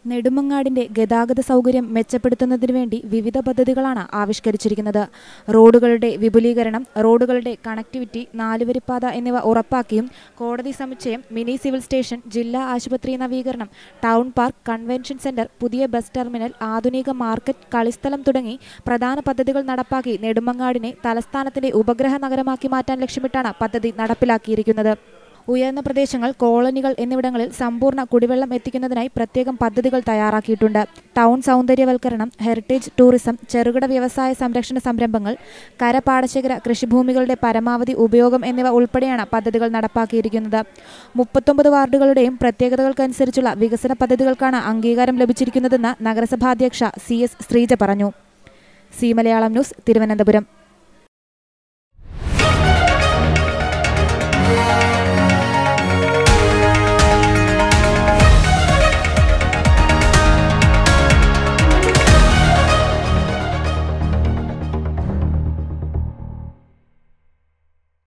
നെടുമങ്ങാടിന്റെ ഗതാഗത സൗകര്യം മെച്ചപ്പെടുത്തുന്നതിനു വേണ്ടി വിവിധ പദ്ധതികളാണ് ആവിഷ്കരിച്ചിരിക്കുന്നത് റോഡുകളുടെ വിപുലീകരണം റോഡുകളുടെ കണക്ടിവിറ്റി നാലുവരിപ്പാത എന്നിവ ഉറപ്പാക്കിയും കോടതി സമുച്ചയം മിനി സിവിൽ സ്റ്റേഷൻ ജില്ലാ ആശുപത്രി നവീകരണം ടൗൺ പാർക്ക് കൺവെൻഷൻ സെന്റർ പുതിയ ബസ് ടെർമിനൽ ആധുനിക മാർക്കറ്റ് കളിസ്ഥലം തുടങ്ങി പ്രധാന പദ്ധതികൾ നടപ്പാക്കി നെടുമങ്ങാടിനെ തലസ്ഥാനത്തിന്റെ ഉപഗ്രഹ നഗരമാക്കി മാറ്റാൻ ലക്ഷ്യമിട്ടാണ് പദ്ധതി നടപ്പിലാക്കിയിരിക്കുന്നത് ഉയർന്ന പ്രദേശങ്ങൾ കോളനികൾ എന്നിവിടങ്ങളിൽ സമ്പൂർണ്ണ കുടിവെള്ളം എത്തിക്കുന്നതിനായി പ്രത്യേകം പദ്ധതികൾ തയ്യാറാക്കിയിട്ടുണ്ട് ടൗൺ സൗന്ദര്യവൽക്കരണം ഹെറിറ്റേജ് ടൂറിസം ചെറുകിട വ്യവസായ സംരക്ഷണ സംരംഭങ്ങൾ കരപാടശേഖര കൃഷിഭൂമികളുടെ പരമാവധി ഉപയോഗം എന്നിവ ഉൾപ്പെടെയാണ് പദ്ധതികൾ നടപ്പാക്കിയിരിക്കുന്നത് മുപ്പത്തൊമ്പത് വാർഡുകളുടെയും പ്രത്യേകതകൾക്കനുസരിച്ചുള്ള വികസന പദ്ധതികൾക്കാണ് അംഗീകാരം ലഭിച്ചിരിക്കുന്നതെന്ന് നഗരസഭാധ്യക്ഷ സി എസ് ശ്രീജ പറഞ്ഞു സി മലയാളം ന്യൂസ് തിരുവനന്തപുരം